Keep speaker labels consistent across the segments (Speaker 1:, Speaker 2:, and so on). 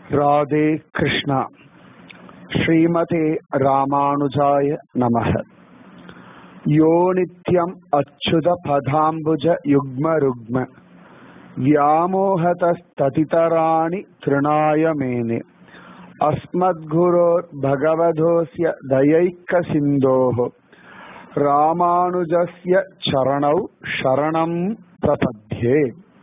Speaker 1: ராதே கிருஷ்ணா ஸ்ரீமதே ராமானுஜாய நமः யோ நித்யம் அச்சுத பதாம்புஜ யுக்ம ருக்ம व्यामोहतस्ततितराणि तृणाय मेने अस्मद्गुरोर्भगवधोऽस्य दयैकसिन्धोः ராமானுஜஸ்ய சரணௌ சரணம் பிரபத்யே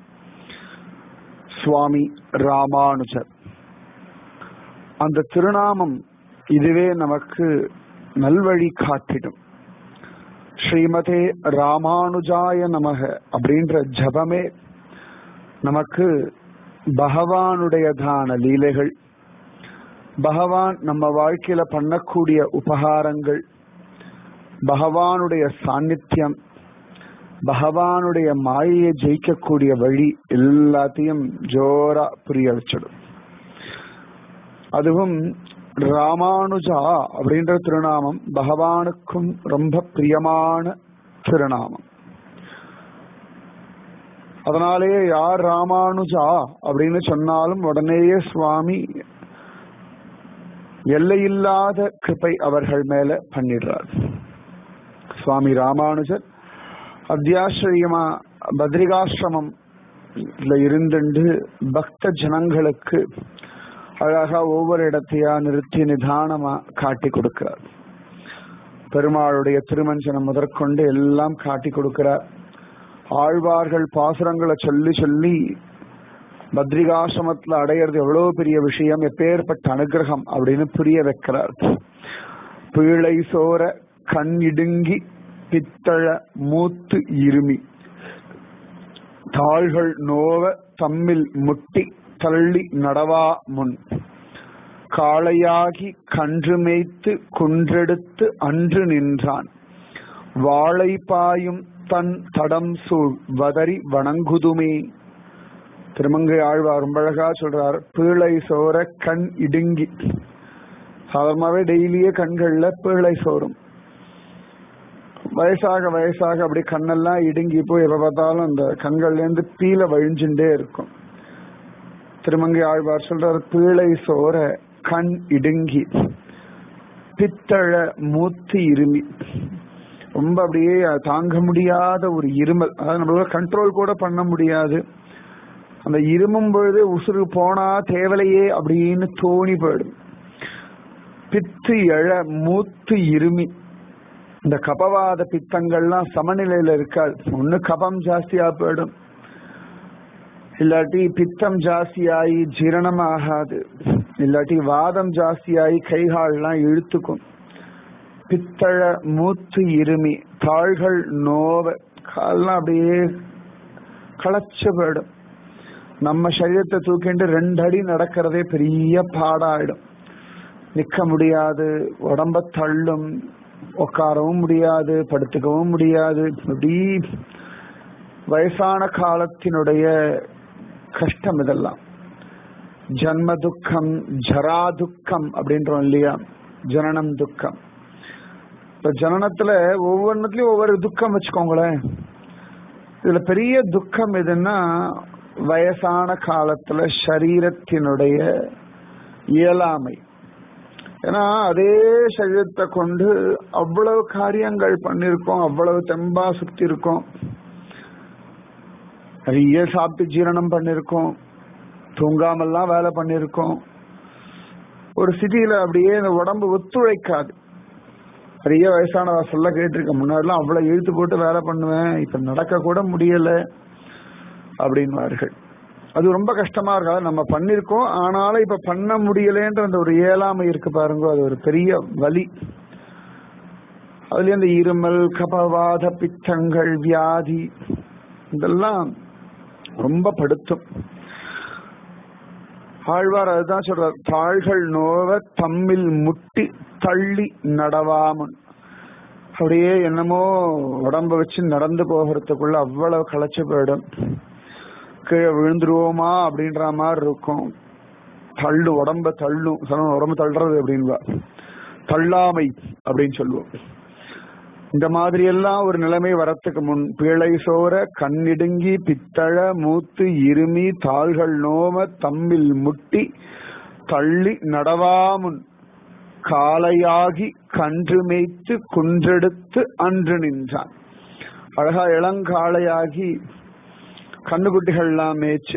Speaker 1: சுவாமி ராமானுஜர் அந்த திருநாமம் இதுவே நமக்கு நல்வழி காட்டிடும் ஸ்ரீமதே ராமானுஜாய நமக அப்படின்ற ஜபமே நமக்கு பகவானுடையதான லீலைகள் பகவான் நம்ம வாழ்க்கையில பண்ணக்கூடிய உபகாரங்கள் பகவானுடைய சாநித்தியம் பகவானுடைய மாயையை ஜெயிக்கக்கூடிய வழி எல்லாத்தையும் ஜோரா புரிய வச்சிடும் அதுவும் ராமானுஜா அப்படின்ற திருநாமம் பகவானுக்கும் ரொம்ப பிரியமான திருநாமம் அதனாலேயே யார் ராமானுஜா அப்படின்னு சொன்னாலும் உடனேயே சுவாமி எல்லையில்லாத கிருப்பை அவர்கள் மேல பண்ணிடுறார் சுவாமி ராமானுஜர் அத்தியாசிரியமா பத்ரிகாசிரமம் இருந்துண்டு பக்த ஜனங்களுக்கு அழகா ஒவ்வொரு இடத்தையா நிறுத்தி நிதானமா காட்டி கொடுக்கிறார் பெருமாளுடைய திருமஞ்சனம் முதற்கொண்டு எல்லாம் காட்டி கொடுக்கிறார் ஆழ்வார்கள் பாசுரங்களை சொல்லி சொல்லி பத்ரிகாசிரமத்துல அடையிறது எவ்வளவு பெரிய விஷயம் எப்பேற்பட்ட அனுகிரகம் அப்படின்னு புரிய வைக்கிறார் பீழை சோர கண் இடுங்கி பித்தழ மூத்து இருமி தாள்கள் நோவ தம்மில் முட்டி தள்ளி நடவா முன் காளையாகி கன்று மேய்த்து குன்றெடுத்து அன்று நின்றான் வாழை பாயும் தன் தடம் சூழ் வதறி வணங்குதுமே திருமங்கை ஆழ்வார் ரொம்ப அழகா சொல்றார் பீழை சோர கண் இடுங்கி சாதாரணமாவே டெய்லியே கண்கள்ல பீழை சோறும் வயசாக வயசாக அப்படி கண்ணெல்லாம் இடுங்கி போய் எப்ப பார்த்தாலும் அந்த கண்கள்ல இருந்து பீல வழிஞ்சுட்டே இருக்கும் திருமங்கை ஆழ்வார் சொல்றார் பீழை சோர கண் இடுங்கி பித்தழ மூத்து இருமி ரொம்ப அப்படியே தாங்க முடியாத ஒரு இருமல் அதாவது நம்மளால கண்ட்ரோல் கூட பண்ண முடியாது அந்த இருமும் பொழுது உசுறு போனா தேவலையே அப்படின்னு தோணி போயிடும் பித்து எழ மூத்து இருமி இந்த கபவாத பித்தங்கள்லாம் சமநிலையில இருக்காது ஒண்ணு கபம் ஜாஸ்தியா போயிடும் இல்லாட்டி பித்தம் ஜாஸ்தியாகி ஜீரணம் ஆகாது இல்லாட்டி வாதம் ஜாஸ்தியாகி கைகால்லாம் இழுத்துக்கும் பித்தழ மூத்து இருமி தாள்கள் நோவ கால்லாம் அப்படியே களைச்சு போயிடும் நம்ம சரீரத்தை தூக்கிட்டு ரெண்டு அடி நடக்கிறதே பெரிய பாடாயிடும் நிக்க முடியாது உடம்ப தள்ளும் உட்காரவும் முடியாது படுத்துக்கவும் முடியாது இப்படி வயசான காலத்தினுடைய கஷ்டம் இதெல்லாம் ஜன்ம துக்கம் ஜரா துக்கம் அப்படின்றோம் இல்லையா ஜனனம் துக்கம் இப்ப ஜனனத்துல ஒவ்வொன்றுலயும் ஒவ்வொரு துக்கம் வச்சுக்கோங்களேன் இதுல பெரிய துக்கம் எதுன்னா வயசான காலத்துல சரீரத்தினுடைய இயலாமை ஏன்னா அதே சரீரத்தை கொண்டு அவ்வளவு காரியங்கள் பண்ணிருக்கோம் அவ்வளவு தெம்பா சுத்தி இருக்கோம் நிறைய சாப்பிட்டு ஜீரணம் பண்ணிருக்கோம் தூங்காமல்லாம் வேலை பண்ணிருக்கோம் ஒரு சிட்டியில அப்படியே இந்த உடம்பு ஒத்துழைக்காது நிறைய வயசான வாசல்ல கேட்டிருக்கேன் முன்னாடிலாம் அவ்வளவு இழுத்து போட்டு வேலை பண்ணுவேன் இப்ப நடக்க கூட முடியல அப்படின்வார்கள் அது ரொம்ப கஷ்டமா இருக்காது நம்ம பண்ணிருக்கோம் ஆனாலும் இப்ப பண்ண முடியலன்ற அந்த ஒரு இயலாமை இருக்கு பாருங்க அது ஒரு பெரிய வலி அதுல இந்த இருமல் கபவாத பித்தங்கள் வியாதி இதெல்லாம் ரொம்ப படுத்தும் ஆழ்வார் அதுதான் சொல்றார் தாள்கள் நோவ தம்மில் முட்டி தள்ளி நடவாமன் அப்படியே என்னமோ உடம்ப வச்சு நடந்து போகிறதுக்குள்ள அவ்வளவு களைச்சு போயிடும் கீழே விழுந்துருவோமா அப்படின்ற மாதிரி இருக்கும் தள்ளு உடம்ப தள்ளும் உடம்பு தள்ளுறது அப்படின்பா தள்ளாமை அப்படின்னு சொல்லுவோம் இந்த மாதிரி எல்லாம் ஒரு நிலைமை வரத்துக்கு முன் பிழை சோர கண்ணிடுங்கி பித்தழ மூத்து இருமி தாள்கள் நோம தம்மில் முட்டி தள்ளி நடவாமுன் காளையாகி கன்று மேய்த்து குன்றெடுத்து அன்று நின்றான் அழகா இளங்காளையாகி கண்ணுக்குட்டிகள்லாம் மேய்ச்சு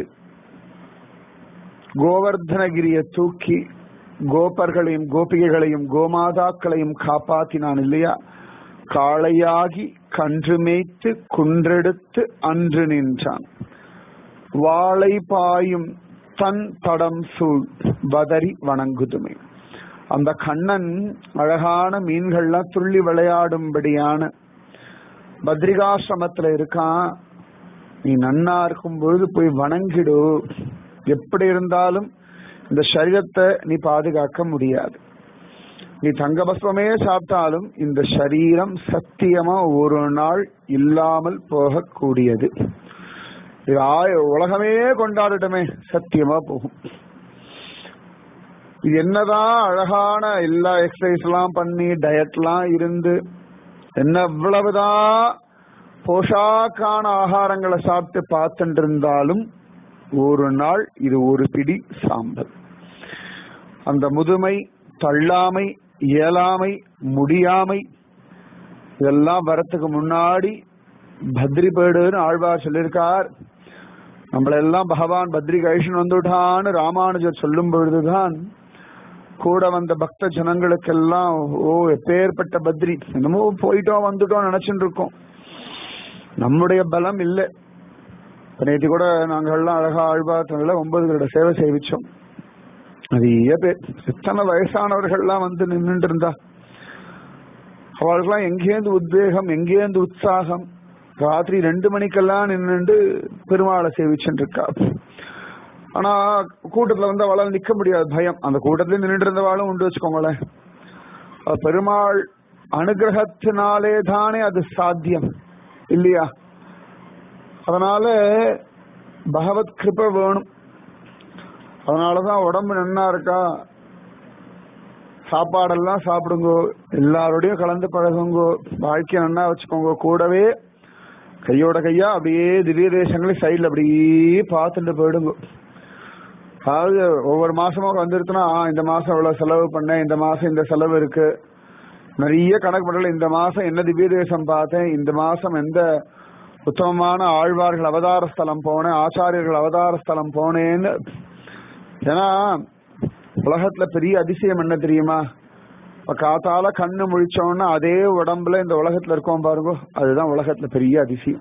Speaker 1: கோவர்தனகிரிய தூக்கி கோபர்களையும் கோபிகைகளையும் கோமாதாக்களையும் காப்பாத்தினான் இல்லையா காளையாகி கன்று மேய்த்து குன்றெடுத்து அன்று நின்றான் வாளை பாயும் தன் தடம் சூழ் வதறி வணங்குதுமை அந்த கண்ணன் அழகான மீன்கள்லாம் துள்ளி விளையாடும்படியான பத்ரிகாசிரமத்துல இருக்கான் நீ நன்னா இருக்கும் பொழுது போய் வணங்கிடு எப்படி இருந்தாலும் இந்த சரீரத்தை நீ பாதுகாக்க முடியாது நீ தங்கபஸ்வமே சாப்பிட்டாலும் இந்த சரீரம் சத்தியமா ஒரு நாள் இல்லாமல் போகக்கூடியது இது ஆய உலகமே கொண்டாடட்டுமே சத்தியமா போகும் இது என்னதான் அழகான எல்லா எக்ஸசைஸ் எல்லாம் பண்ணி டயட்லாம் இருந்து என்ன எவ்வளவுதான் போஷாக்கான ஆகாரங்களை சாப்பிட்டு பார்த்துட்டு இருந்தாலும் ஒரு நாள் இது ஒரு பிடி சாம்பல் அந்த முதுமை தள்ளாமை இயலாமை முடியாமை இதெல்லாம் வரத்துக்கு முன்னாடி பத்ரி பேடுன்னு ஆழ்வார் சொல்லியிருக்கார் நம்மளெல்லாம் பகவான் பத்ரி கைஷன் வந்துட்டான்னு ராமானுஜர் சொல்லும் பொழுதுதான் கூட வந்த பக்த ஜனங்களுக்கெல்லாம் ஓ எப்பேற்பட்ட பத்ரி என்னமோ போயிட்டோம் வந்துட்டோம் நினைச்சுட்டு இருக்கோம் நம்முடைய பலம் இல்லை நேற்று கூட நாங்கள்லாம் அழகா ஆழ்வார்த்தங்கள ஒன்பது வருட சேவை சேவிச்சோம் நிறைய பேர் எத்தனை வயசானவர்கள்லாம் வந்து நின்றுட்டு இருந்தா அவளுக்கெல்லாம் எங்கேருந்து உத்வேகம் எங்கேருந்து உற்சாகம் ராத்திரி ரெண்டு மணிக்கெல்லாம் நின்றுட்டு பெருமாளை சேவிச்சுட்டு இருக்கா ஆனா கூட்டத்துல வந்து அவளால் நிக்க முடியாது பயம் அந்த கூட்டத்துல நின்றுட்டு இருந்தவாளும் உண்டு வச்சுக்கோங்களேன் பெருமாள் அனுகிரகத்தினாலே தானே அது சாத்தியம் இல்லையா அதனால பகவத் கிருப வேணும் அதனாலதான் உடம்பு நன்னா இருக்கா சாப்பாடெல்லாம் சாப்பிடுங்கோ எல்லாரோடையும் கலந்து பழகுங்கோ வாழ்க்கையை நன்னா வச்சுக்கோங்க கூடவே கையோட கையா அப்படியே திவ்ய தேசங்களையும் சைட்ல அப்படியே பார்த்துட்டு போயிடுங்க அதாவது ஒவ்வொரு மாசமும் வந்துருச்சுன்னா இந்த மாசம் இவ்வளவு செலவு பண்ணேன் இந்த மாசம் இந்த செலவு இருக்கு நிறைய கணக்கு பண்ணல இந்த மாசம் என்ன திவ்ய தேசம் பார்த்தேன் இந்த மாசம் எந்த உத்தமமான ஆழ்வார்கள் அவதார ஸ்தலம் போனேன் ஆச்சாரியர்கள் அவதார ஸ்தலம் போனேன்னு ஏன்னா உலகத்துல பெரிய அதிசயம் என்ன தெரியுமா இப்ப காத்தால கண்ணு முழிச்சோம்னா அதே உடம்புல இந்த உலகத்துல இருக்கோம் பாருங்க அதுதான் உலகத்துல பெரிய அதிசயம்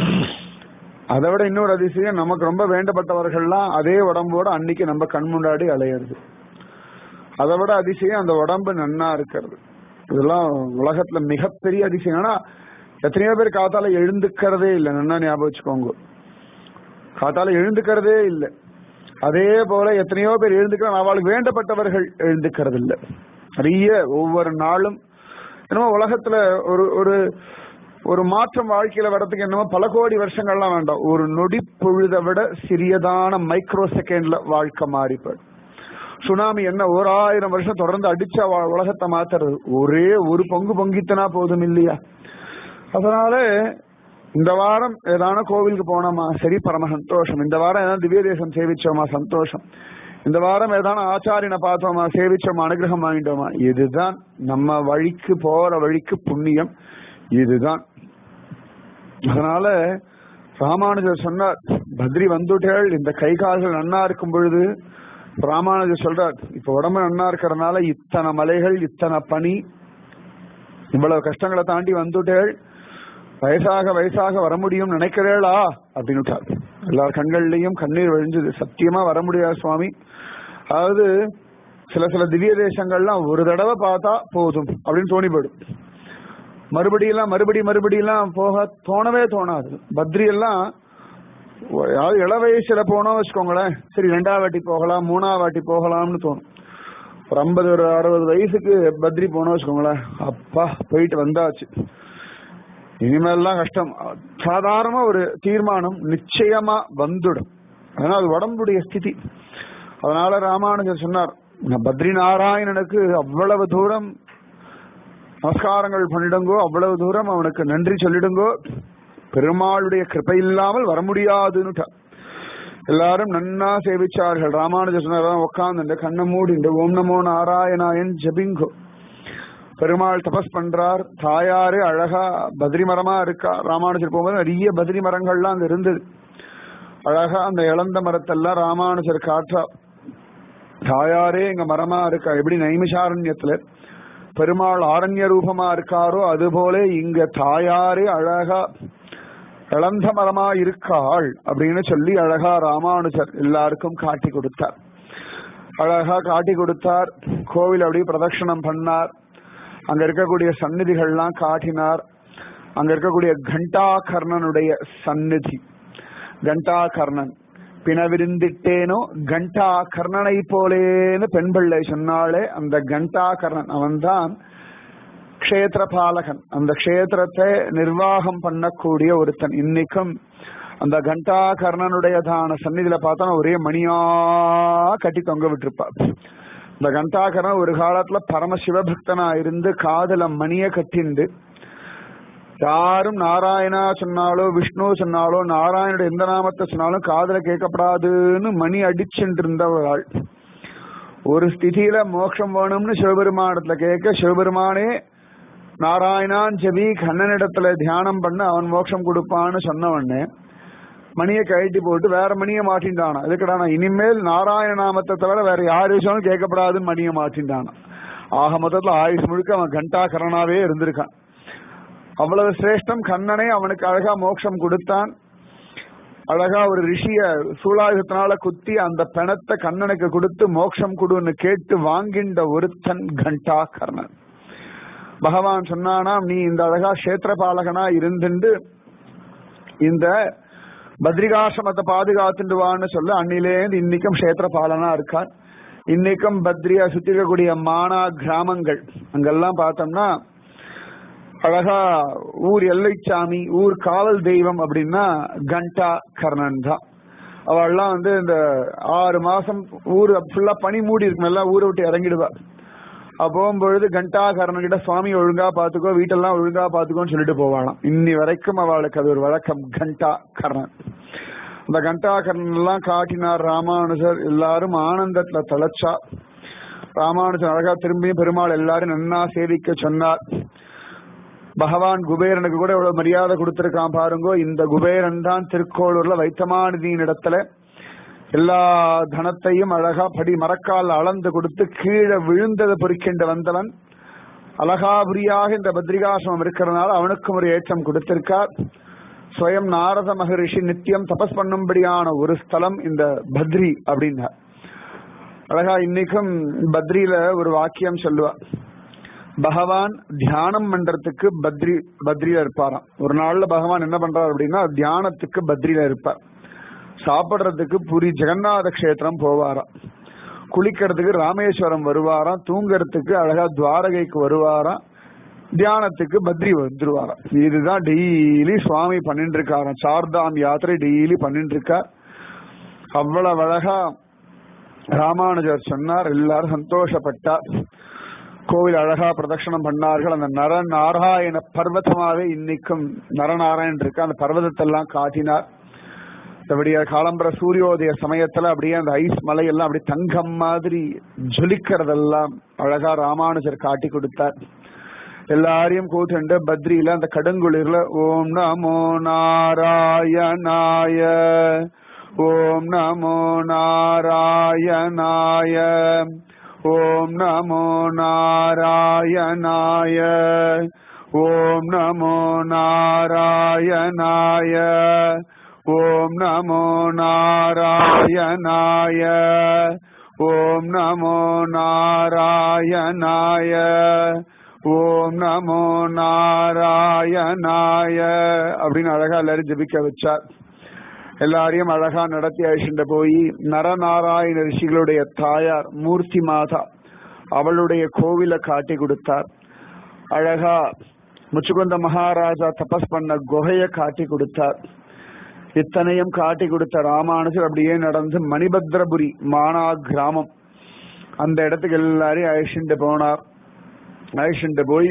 Speaker 1: அதை விட இன்னொரு அதிசயம் நமக்கு ரொம்ப வேண்டப்பட்டவர்கள்லாம் அதே உடம்போட அன்னைக்கு நம்ம கண் முன்னாடி அலையிறது அதை விட அதிசயம் அந்த உடம்பு நன்னா இருக்கிறது இதெல்லாம் உலகத்துல மிகப்பெரிய அதிசயம் ஆனா எத்தனையோ பேர் காத்தால எழுந்துக்கிறதே இல்லை நன்னா ஞாபகம் வச்சுக்கோங்க காத்தால எழுந்துக்கிறதே இல்லை அதே போல எத்தனையோ பேர் எழுந்துக்கிறாங்க அவளுக்கு வேண்டப்பட்டவர்கள் எழுந்துக்கிறது இல்லை நிறைய ஒவ்வொரு நாளும் என்னமோ உலகத்துல ஒரு ஒரு ஒரு மாற்றம் வாழ்க்கையில வர்றதுக்கு என்னமோ பல கோடி வருஷங்கள்லாம் வேண்டாம் ஒரு நொடி பொழுதை விட சிறியதான மைக்ரோ செகண்ட்ல வாழ்க்கை மாறிப்படும் சுனாமி என்ன ஒரு ஆயிரம் வருஷம் தொடர்ந்து அடிச்சா உலகத்தை மாத்துறது ஒரே ஒரு பொங்கு பொங்கித்தனா போதும் இல்லையா அதனால இந்த வாரம் ஏதான கோவிலுக்கு போனோமா சரி பரம சந்தோஷம் இந்த வாரம் ஏதாவது திவ்ய தேசம் சேவிச்சோமா சந்தோஷம் இந்த வாரம் ஏதான ஆச்சாரியனை பார்த்தோமா சேவிச்சோமா அனுகிரகம் வாங்கிட்டோமா இதுதான் நம்ம வழிக்கு போற வழிக்கு புண்ணியம் இதுதான் அதனால ராமானுஜர் சொன்னார் பத்ரி வந்துட்டேள் இந்த கை கால்கள் நன்னா இருக்கும் பொழுது ராமானுஜர் சொல்றார் இப்ப உடம்பு நன்னா இருக்கிறதுனால இத்தனை மலைகள் இத்தனை பனி இவ்வளவு கஷ்டங்களை தாண்டி வந்துட்டேள் வயசாக வயசாக வர முடியும் நினைக்கிறேளா அப்படின்னு எல்லார் கண்கள்லயும் கண்ணீர் விழிஞ்சது சத்தியமா வர முடியாது சுவாமி அதாவது சில சில திவ்ய தேசங்கள்லாம் ஒரு தடவை பார்த்தா போதும் அப்படின்னு தோணி போயிடும் மறுபடியெல்லாம் மறுபடி மறுபடியெல்லாம் போக தோணவே தோணாது பத்ரி எல்லாம் அதாவது இள வயசுல போனோம் வச்சுக்கோங்களேன் சரி ரெண்டாவது வாட்டி போகலாம் மூணாவது வாட்டி போகலாம்னு தோணும் ஒரு ஐம்பது ஒரு அறுபது வயசுக்கு பத்ரி போனோம் வச்சுக்கோங்களேன் அப்பா போயிட்டு வந்தாச்சு இனிமேல்லாம் கஷ்டம் சாதாரணமா ஒரு தீர்மானம் நிச்சயமா வந்துடும் அதனால அது உடம்புடைய ஸ்திதி அதனால ராமானுஜர் சொன்னார் பத்ரி நாராயணனுக்கு அவ்வளவு தூரம் நமஸ்காரங்கள் பண்ணிடுங்கோ அவ்வளவு தூரம் அவனுக்கு நன்றி சொல்லிடுங்கோ பெருமாளுடைய கிருப்பை இல்லாமல் வர முடியாதுன்னு எல்லாரும் நன்னா சேவிச்சார்கள் ராமானுஜ சொன்னார் உட்கார்ந்து கண்ணை மூடிண்டு ஓம் நமோ நாராயணாயன் ஜபிங்கோ பெருமாள் தபஸ் பண்றார் தாயாரு அழகா பத்ரி மரமா இருக்கா ராமானுஜர் போகும்போது நிறைய பத்ரி மரங்கள்லாம் அங்க இருந்தது அழகா அந்த இளந்த மரத்தெல்லாம் ராமானுஜர் காற்றா தாயாரே எங்க மரமா இருக்கா எப்படி நைமிஷாரண்யத்துல பெருமாள் ஆரண்ய ரூபமா இருக்காரோ அதுபோல இங்க தாயாரே அழகா இளந்த மரமா இருக்காள் அப்படின்னு சொல்லி அழகா ராமானுஜர் எல்லாருக்கும் காட்டி கொடுத்தார் அழகா காட்டி கொடுத்தார் கோவில் அப்படியே பிரதட்சணம் பண்ணார் அங்க இருக்கக்கூடிய சந்நிதிகள்லாம் காட்டினார் அங்க இருக்கக்கூடிய கண்டாகர்ணனுடைய சந்நிதி கண்டாகர்ணன் பிணவிருந்திட்டேனோ கண்டா கர்ணனை போலேன்னு பெண் பிள்ளை சொன்னாலே அந்த கண்டா கர்ணன் அவன்தான் க்ஷேத்திர பாலகன் அந்த க்ஷேத்திரத்தை நிர்வாகம் பண்ணக்கூடிய ஒருத்தன் இன்னைக்கும் அந்த கண்டா கர்ணனுடையதான சந்நிதியில பார்த்தா ஒரே மணியா கட்டி தொங்க விட்டுருப்பா இந்த கண்டாகரன் ஒரு காலத்துல பரம சிவபக்தனா இருந்து காதல மணிய கட்டிண்டு யாரும் நாராயணா சொன்னாலோ விஷ்ணு சொன்னாலோ நாராயணோட எந்த நாமத்தை சொன்னாலும் காதல கேட்கப்படாதுன்னு மணி அடிச்சுட்டு இருந்தவர்கள் ஒரு ஸ்திதியில மோட்சம் வேணும்னு சிவபெருமானத்துல கேட்க சிவபெருமானே நாராயணான் செவி கண்ணனிடத்துல தியானம் பண்ண அவன் மோட்சம் கொடுப்பான்னு சொன்ன உடனே மணியை கழட்டி போட்டு வேற மணியை மாட்டின்டானா இதுக்கடா இனிமேல் நாராயண நாமத்தை தவிர வேற யார் விஷயம் கேட்கப்படாதுன்னு மணியை மாட்டின்டானா ஆக மொத்தத்துல ஆயுஷ் முழுக்க அவன் கண்டாகரனாவே இருந்திருக்கான் அவ்வளவு சிரேஷ்டம் கண்ணனே அவனுக்கு அழகா மோட்சம் கொடுத்தான் அழகா ஒரு ரிஷிய சூலாயுதத்தினால குத்தி அந்த பிணத்தை கண்ணனுக்கு கொடுத்து மோட்சம் கொடுன்னு கேட்டு வாங்கின்ற ஒருத்தன் கண்டா கர்ணன் பகவான் சொன்னானாம் நீ இந்த அழகா கஷேத்திர பாலகனா இருந்துண்டு இந்த பத்ரிகாசிரமத்தை பாதுகாத்துட்டு வான்னு சொல்ல அன்னிலேருந்து இன்னைக்கும் கஷேத்திர பாலனா இருக்கான் இன்னைக்கும் பத்ரியா சுத்தி இருக்கக்கூடிய மானா கிராமங்கள் அங்கெல்லாம் பார்த்தோம்னா அழகா ஊர் எல்லைச்சாமி ஊர் காவல் தெய்வம் அப்படின்னா கண்டா கர்ணன் தான் அவள்லாம் வந்து இந்த ஆறு மாசம் ஊர் ஃபுல்லா பனி மூடி இருக்கும் எல்லாம் ஊரை விட்டு இறங்கிடுவா போகும்பொழுது கண்டா கர்ணன் கிட்ட சுவாமி ஒழுங்கா பாத்துக்கோ வீட்டெல்லாம் ஒழுங்கா பாத்துக்கோன்னு சொல்லிட்டு போவாளாம் இன்னி வரைக்கும் அவளுக்கு அது ஒரு வழக்கம் கண்டா கர்ணன் இந்த கண்டா கர்ணன் எல்லாம் காட்டினார் ராமானுஜர் எல்லாரும் ஆனந்தத்துல தலைச்சா ராமானுஜர் அழகா திரும்பியும் பெருமாள் எல்லாரும் நன்னா சேவிக்க சொன்னார் பகவான் குபேரனுக்கு கூட எவ்வளவு மரியாதை கொடுத்திருக்கான் பாருங்கோ இந்த குபேரன் தான் திருக்கோளூர்ல வைத்தமானதியின் இடத்துல எல்லா தனத்தையும் அழகா படி மரக்கால் அளந்து கொடுத்து கீழே விழுந்ததை பொறிக்கின்ற வந்தவன் அழகாபுரியாக இந்த பத்ரிகாசிரமம் இருக்கிறதுனால அவனுக்கும் ஒரு ஏற்றம் கொடுத்திருக்கார் ஸ்வயம் நாரத மகரிஷி நித்தியம் தபஸ் பண்ணும்படியான ஒரு ஸ்தலம் இந்த பத்ரி அப்படின்னா அழகா இன்னைக்கும் பத்ரியில ஒரு வாக்கியம் சொல்லுவார் பகவான் தியானம் பண்றதுக்கு பத்ரி பத்ரியில இருப்பாராம் ஒரு நாள்ல பகவான் என்ன பண்றாரு அப்படின்னா தியானத்துக்கு பத்ரியில இருப்பார் சாப்பிடுறதுக்கு புரி ஜெகநாத கஷேத்திரம் போவாராம் குளிக்கிறதுக்கு ராமேஸ்வரம் வருவாராம் தூங்கறதுக்கு அழகா துவாரகைக்கு வருவாராம் தியானத்துக்கு பத்ரி வந்துருவாராம் இதுதான் டெய்லி சுவாமி பண்ணிட்டு இருக்காராம் சார்தாம் யாத்திரை டெய்லி பண்ணிட்டு இருக்கார் அவ்வளவு அழகா ராமானுஜர் சொன்னார் எல்லாரும் சந்தோஷப்பட்டார் கோவில் அழகா பிரதட்சணம் பண்ணார்கள் அந்த நர நாராயண பர்வதமாவே இன்னைக்கும் நரநாராயணன் இருக்கு அந்த பர்வதத்தெல்லாம் காட்டினார் அப்படியே காலம்பர சூரியோதய சமயத்துல அப்படியே அந்த ஐஸ் மலையெல்லாம் அப்படி தங்கம் மாதிரி ஜொலிக்கிறதெல்லாம் அழகா ராமானுஜர் காட்டி கொடுத்தார் எல்லாரையும் கூட்டுண்டு பத்ரியில அந்த கடுங்குளிர்ல ஓம் நமோ நாராயணாய ஓம் நமோ நாராயணாய ஓம் நமோ நாராயணாய ஓம் நமோ நாராயணாய ஓம் நமோ நாராயணாய ஓம் நமோ நாராயணாய ஓம் நமோ நாராயணாய அப்படின்னு அழகா எல்லாரும் ஜபிக்க வச்சார் எல்லாரையும் அழகா நடத்தி அழிச்சுட்டு போய் நரநாராயண ரிஷிகளுடைய தாயார் மூர்த்தி மாதா அவளுடைய கோவில காட்டி கொடுத்தார் அழகா முச்சுகுந்த மகாராஜா தபஸ் பண்ண குகைய காட்டி கொடுத்தார் இத்தனையும் காட்டி கொடுத்த ராமானுஜர் அப்படியே நடந்து மணிபத்ரபுரி மானா கிராமம் அந்த இடத்துக்கு எல்லாரையும் அழிச்சுட்டு போனார் அழிச்சுட்டு போய்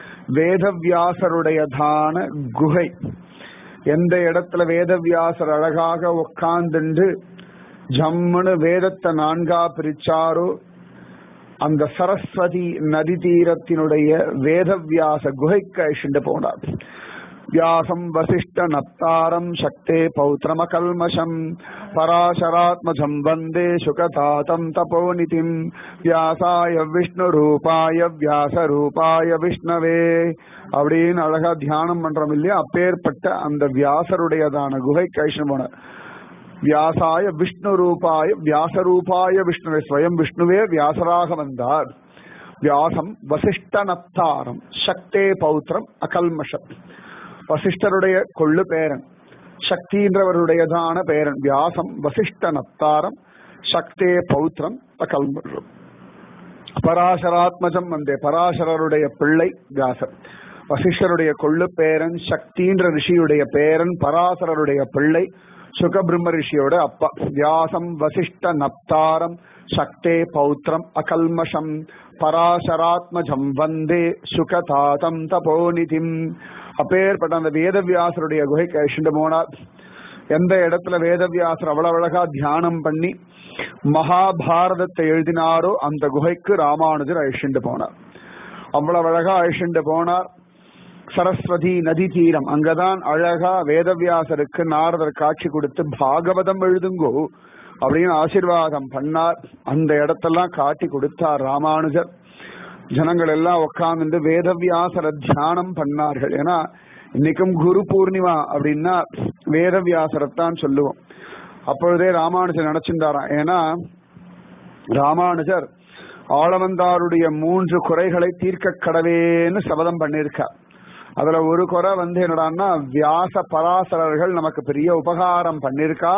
Speaker 1: வேதவியாசருடையதான குகை எந்த இடத்துல வேதவியாசர் அழகாக உட்கார்ந்துண்டு ஜம்முன்னு வேதத்தை நான்கா பிரிச்சாரோ அந்த சரஸ்வதி நதி தீரத்தினுடைய வேதவியாச குகைக்கு அழிச்சுட்டு போனார் வியாசம் வசிஷ்ட நப்தாரம் சக்தே பௌத்திரமகல்மஷம் பராசராத்மஜம் வந்தே சுகதாதம் தபோநிதிம் வியாசாய விஷ்ணு ரூபாய வியாச ரூபாய விஷ்ணவே அப்படின்னு அழகா தியானம் பண்றோம் இல்லையா அப்பேற்பட்ட அந்த வியாசருடையதான குகை கைஷன் போனார் வியாசாய விஷ்ணு ரூபாய வியாச ரூபாய விஷ்ணுவே ஸ்வயம் விஷ்ணுவே வியாசராக வந்தார் வியாசம் வசிஷ்ட நப்தாரம் சக்தே பௌத்திரம் அகல்மஷம் வசிஷ்டருடைய கொள்ளு பேரன் சக்தின்றவருடையதான பேரன் வியாசம் வசிஷ்ட நப்தாரம் சக்தே பௌத்திரம் அகல்மஷம் பராசராத்மஜம் வந்தே பராசரருடைய பிள்ளை வியாசர் வசிஷ்டருடைய கொள்ளு பேரன் சக்தின்ற ரிஷியுடைய பேரன் பராசரருடைய பிள்ளை சுகபிரம்ம ரிஷியோட அப்பா வியாசம் வசிஷ்ட நப்தாரம் சக்தே பௌத்திரம் அகல்மஷம் பராசராத்மஜம் வந்தே சுகதாதம் தபோநிதிம் அப்பேற்பட்ட அந்த வேதவியாசருடைய குகைக்கு அழிச்சுட்டு போனார் எந்த இடத்துல வேதவியாசர் அவ்வளவு அழகா தியானம் பண்ணி மகாபாரதத்தை எழுதினாரோ அந்த குகைக்கு ராமானுஜர் அழிச்சுட்டு போனார் அவ்வளவு அழகா அழிச்சுட்டு போனார் சரஸ்வதி நதி தீரம் அங்கதான் அழகா வேதவியாசருக்கு நாரதர் காட்சி கொடுத்து பாகவதம் எழுதுங்கோ அப்படின்னு ஆசீர்வாதம் பண்ணார் அந்த இடத்தெல்லாம் காட்டி கொடுத்தார் ராமானுஜர் ஜனங்கள் எல்லாம் உட்கார்ந்து வேதவியாசர தியானம் பண்ணார்கள் ஏன்னா இன்னைக்கும் குரு பூர்ணிமா அப்படின்னா வேதவியாசரத்தான் சொல்லுவோம் அப்பொழுதே ராமானுஜர் நினைச்சிருந்தாராம் ஏன்னா ராமானுஜர் ஆளவந்தாருடைய மூன்று குறைகளை தீர்க்க கடவேன்னு சபதம் பண்ணியிருக்கார் அதுல ஒரு குறை வந்து என்னடான்னா வியாச பராசரர்கள் நமக்கு பெரிய உபகாரம் பண்ணிருக்கா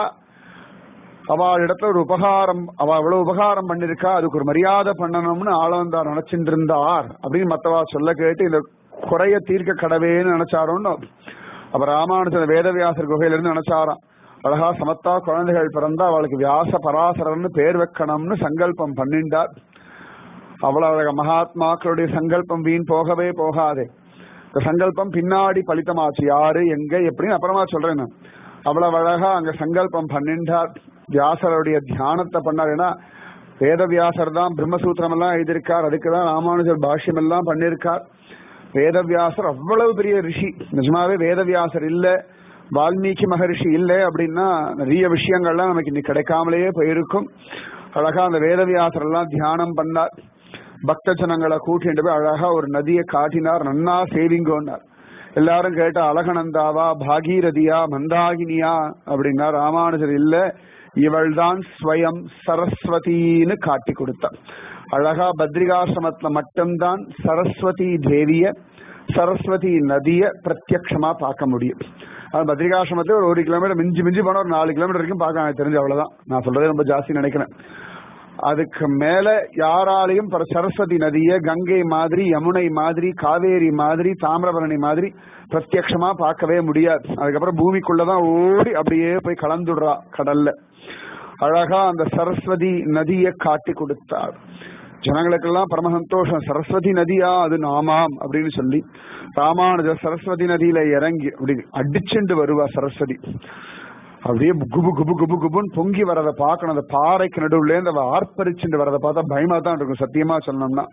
Speaker 1: அவள் இடத்துல ஒரு உபகாரம் அவ எவ்வளவு உபகாரம் பண்ணிருக்கா அதுக்கு ஒரு மரியாதை பண்ணணும்னு ஆளவந்தார் நினைச்சிட்டு இருந்தார் அப்படின்னு மத்தவா சொல்ல கேட்டு இந்த குறைய தீர்க்க கடவேன்னு நினைச்சாரோன்னு அப்ப ராமானுஜன் வேதவியாசர் குகையில இருந்து நினைச்சாராம் அழகா சமத்தா குழந்தைகள் பிறந்தா அவளுக்கு வியாச பராசரர்னு பேர் வைக்கணும்னு சங்கல்பம் பண்ணிண்டார் அவ்வளவு அழக மகாத்மாக்களுடைய சங்கல்பம் வீண் போகவே போகாதே இந்த சங்கல்பம் பின்னாடி பலித்தமாச்சு யாரு எங்க எப்படின்னு அப்புறமா சொல்றேன் நான் அவ்வளவு அழகா அங்க சங்கல்பம் பண்ணிண்டார் வியாசருடைய தியானத்தை பண்ணார் ஏன்னா வேதவியாசர் தான் பிரம்மசூத்திரம் எல்லாம் எழுதியிருக்கார் அதுக்குதான் ராமானுஜர் பாஷ்யம் எல்லாம் பண்ணியிருக்கார் வேதவியாசர் அவ்வளவு பெரிய ரிஷி நிஜமாவே வேதவியாசர் இல்ல வால்மீகி மகரிஷி இல்லை அப்படின்னா நிறைய விஷயங்கள்லாம் நமக்கு இன்னைக்கு கிடைக்காமலேயே போயிருக்கும் அழகா அந்த வேதவியாசர் எல்லாம் தியானம் பண்ணார் பக்த ஜனங்களை கூட்டிட்டு போய் அழகா ஒரு நதியை காட்டினார் நன்னா சேவிங்கோன்னார் எல்லாரும் கேட்ட அழகனந்தாவா பாகீரதியா மந்தாகினியா அப்படின்னா ராமானுஜர் இல்ல இவள்தான் ஸ்வயம் சரஸ்வதின்னு காட்டி கொடுத்தார் அழகா பத்ரிகாசிரமத்துல மட்டும்தான் சரஸ்வதி தேவிய சரஸ்வதி நதிய பிரத்யக்ஷமா பார்க்க முடியும் அது பத்ரிகாசிரமத்துல ஒரு ஒரு கிலோமீட்டர் மிஞ்சி மிஞ்சி போனா ஒரு நாலு கிலோமீட்டர் வரைக்கும் பார்க்க எனக்கு தெரிஞ்சு அவ்வளவுதான் நான் சொல்றதே ரொம்ப ஜாஸ்தி நினைக்கிறேன் அதுக்கு மேல யாராலையும் பர- சரஸ்வதி நதிய கங்கை மாதிரி யமுனை மாதிரி காவேரி மாதிரி தாமிரபரணி மாதிரி பிரத்யக்ஷமா பார்க்கவே முடியாது அதுக்கப்புறம் பூமிக்குள்ளதான் ஓடி அப்படியே போய் கலந்துடுறா கடல்ல அழகா அந்த சரஸ்வதி நதியை காட்டி கொடுத்தார் ஜனங்களுக்கெல்லாம் பரம சந்தோஷம் சரஸ்வதி நதியா அது நாமாம் அப்படின்னு சொல்லி ராமானுஜர் சரஸ்வதி நதியில இறங்கி அப்படி அடிச்சுண்டு வருவா சரஸ்வதி அப்படியே குபு குபு குபு குபுன்னு பொங்கி வரதை பார்க்கணும் அந்த பாறைக்கு நடுவுல இருந்து அவ ஆர்ப்பரிச்சுட்டு வரதை பார்த்தா பயமா தான் இருக்கும் சத்தியமா சொல்லணும்னா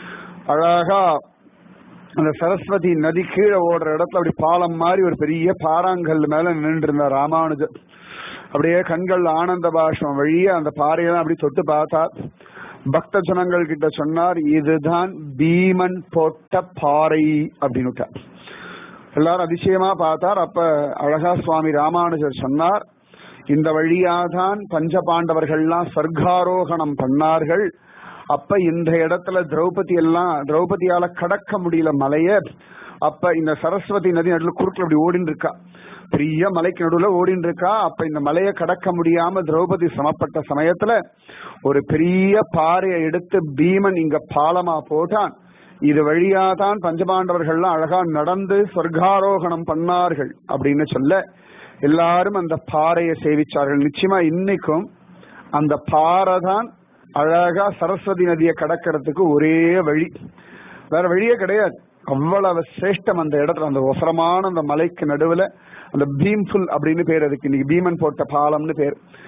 Speaker 1: அழகா அந்த சரஸ்வதி நதி கீழே ஓடுற இடத்துல அப்படி பாலம் மாதிரி ஒரு பெரிய பாறாங்கல் மேல நின்று இருந்தார் ராமானுஜர் அப்படியே கண்கள் ஆனந்த பாஷ்பம் வழியே அந்த பாறையெல்லாம் அப்படி தொட்டு பார்த்தார் பக்த ஜனங்கள் கிட்ட சொன்னார் இதுதான் பீமன் போட்ட பாறை அப்படின்னு எல்லாரும் அதிசயமா பார்த்தார் அப்ப அழகா சுவாமி ராமானுஜர் சொன்னார் இந்த வழியாதான் பஞ்ச பாண்டவர்கள்லாம் சர்க்காரோகணம் பண்ணார்கள் அப்ப இந்த இடத்துல திரௌபதி எல்லாம் திரௌபதியால கடக்க முடியல மலைய அப்ப இந்த சரஸ்வதி நதி நடுவில் குறுக்கில் அப்படி ஓடின்னு இருக்கா பெரிய மலைக்கு நடுவுல ஓடின்னு இருக்கா அப்ப இந்த மலையை கடக்க முடியாம திரௌபதி சமப்பட்ட சமயத்துல ஒரு பெரிய பாறையை எடுத்து பீமன் இங்க பாலமா போட்டான் இது வழியாதான் பஞ்சபாண்டவர்கள்லாம் அழகா நடந்து சொர்க்காரோகணம் பண்ணார்கள் அப்படின்னு சொல்ல எல்லாரும் அந்த பாறையை சேவிச்சார்கள் நிச்சயமா இன்னைக்கும் அந்த பாறை தான் அழகா சரஸ்வதி நதியை கடக்கிறதுக்கு ஒரே வழி வேற வழியே கிடையாது அவ்வளவு சிரேஷ்டம் அந்த இடத்துல அந்த ஒசரமான அந்த மலைக்கு நடுவுல அந்த பீம்ஃபுல் அப்படின்னு பேர் அதுக்கு இன்னைக்கு பீமன் போட்ட பாலம்னு பேர்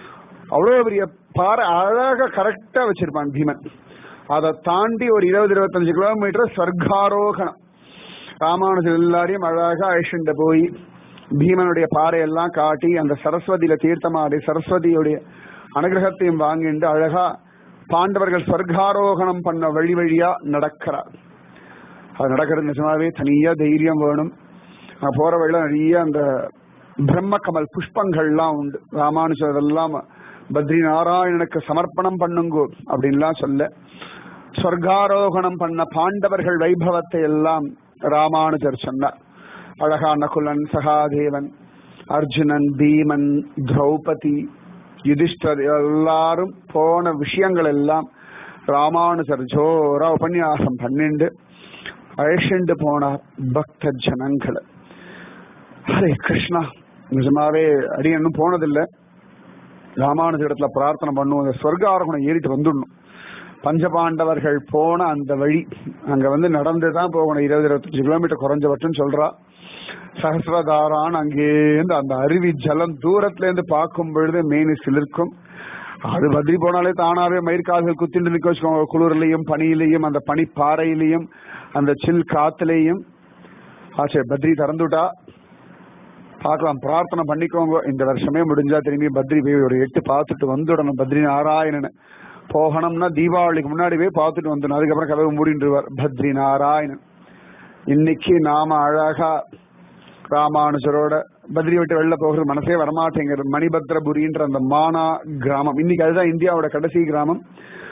Speaker 1: அவ்வளவு பெரிய பாறை அழகா கரெக்டா வச்சிருப்பான் பீமன் அதை தாண்டி ஒரு இருபது இருபத்தஞ்சு கிலோமீட்டர் ஸ்வர்காரோகணம் ராமானுஜர் எல்லாரையும் அழகா அழிச்சுட்டு போய் பீமனுடைய பாறையெல்லாம் காட்டி அந்த சரஸ்வதியில தீர்த்தமாடி சரஸ்வதியுடைய அனுகிரகத்தையும் வாங்கிட்டு அழகா பாண்டவர்கள் ஸ்வர்காரோகணம் பண்ண வழி வழியா நடக்கிறார் அது நடக்கிறது நிஜமாவே தனியா தைரியம் வேணும் அங்க போற வழியில நிறைய அந்த பிரம்ம கமல் புஷ்பங்கள்லாம் உண்டு ராமானுஜர் அதெல்லாம் பத்ரி நாராயணனுக்கு சமர்ப்பணம் பண்ணுங்கோ அப்படின்லாம் சொல்ல சொர்க்காரோகணம் பண்ண பாண்டவர்கள் வைபவத்தை எல்லாம் ராமானுஜர் சொன்னார் அழகா நகுலன் சகாதேவன் அர்ஜுனன் பீமன் திரௌபதி யுதிஷ்டர் எல்லாரும் போன விஷயங்கள் எல்லாம் ராமானுஜர் ஜோரா உபன்யாசம் பண்ணிண்டு அழைச்சிண்டு போனார் பக்த ஜனங்களை ஹரே கிருஷ்ணா நிஜமாவே அடியனும் போனதில்லை ராமானுஜ இடத்துல பிரார்த்தனை பண்ணுவோம் அந்த சொர்க்க ஆரோகணம் ஏறிட்டு வந்துடணும் பஞ்சபாண்டவர்கள் போன அந்த வழி அங்க வந்து நடந்து தான் போகணும் இருபது இருபத்தஞ்சு கிலோமீட்டர் குறைஞ்சபட்சம் சொல்றா சஹசிரதாரான் அங்கேருந்து அந்த அருவி ஜலம் தூரத்துல இருந்து பார்க்கும் பொழுது மேனி சிலிர்க்கும் அது பத்ரி போனாலே தானாவே மயிர்கால்கள் குத்திட்டு நிக்க வச்சுக்கோங்க குளிர்லயும் பனியிலையும் அந்த பனி பாறையிலையும் அந்த சில் காத்துலையும் ஆச்சே பத்ரி திறந்துட்டா பார்க்கலாம் பிரார்த்தனை பண்ணிக்கோங்க இந்த வருஷமே முடிஞ்சா திரும்பி பத்ரி போய் ஒரு எட்டு பார்த்துட்டு வந்துடணும் பத்ரி நாராயணன் போகணும்னா தீபாவளிக்கு முன்னாடி போய் பார்த்துட்டு வந்துடணும் அதுக்கப்புறம் கதவு மூடின்றுவார் பத்ரி நாராயணன் இன்னைக்கு நாம அழகா ராமானுஜரோட பத்ரி விட்டு வெளில போகிறது மனசே வரமாட்டேங்கிறது மணிபத்ரபுரின்ற அந்த மானா கிராமம் இன்னைக்கு அதுதான் இந்தியாவோட கடைசி கிராமம்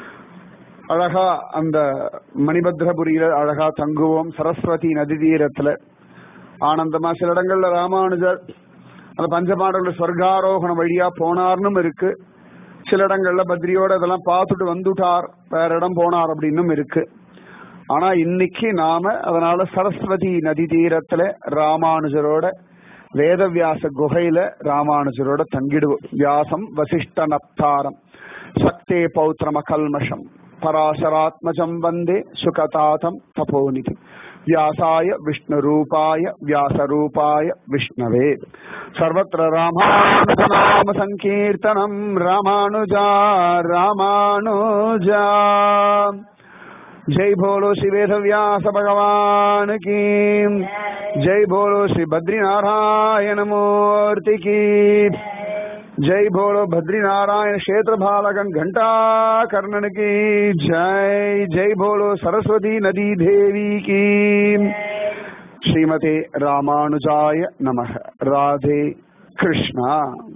Speaker 1: அழகா அந்த மணிபத்ரபுரியில அழகா தங்குவோம் சரஸ்வதி நதி தீரத்துல ஆனந்தமா சில இடங்கள்ல ராமானுஜர் அந்த பஞ்சபாண்டவர்கள் சொர்க்காரோகணம் வழியா போனார்னும் இருக்கு சில இடங்கள்ல பத்ரியோட இதெல்லாம் பார்த்துட்டு வந்துட்டார் வேற இடம் போனார் அப்படின்னும் இருக்கு ஆனா இன்னைக்கு நாம அதனால சரஸ்வதி நதி தீரத்துல ராமானுஜரோட வேதவியாச குகையில ராமானுஜரோட தங்கிடுவோம் வியாசம் வசிஷ்ட நப்தாரம் சக்தே பௌத்திரம கல்மஷம் பராசராத்மஜம் வந்தே சுகதாதம் தபோநிதி व्यासाय विष्णुरूपाय व्यासरूपाय विष्णवे सर्वत्र रामानुजनाम सङ्कीर्तनम् रामानुजा रामानुजा जय बोलो श्री वेद व्यास भगवान की जय बोलो श्री बद्रीनारायण मूर्ति की जय बोलो बद्री नारायण क्षेत्र बालकन घंटा कर्णन की जय जय बोलो सरस्वती नदी देवी की श्रीमते रामानुजाय नमः राधे कृष्णा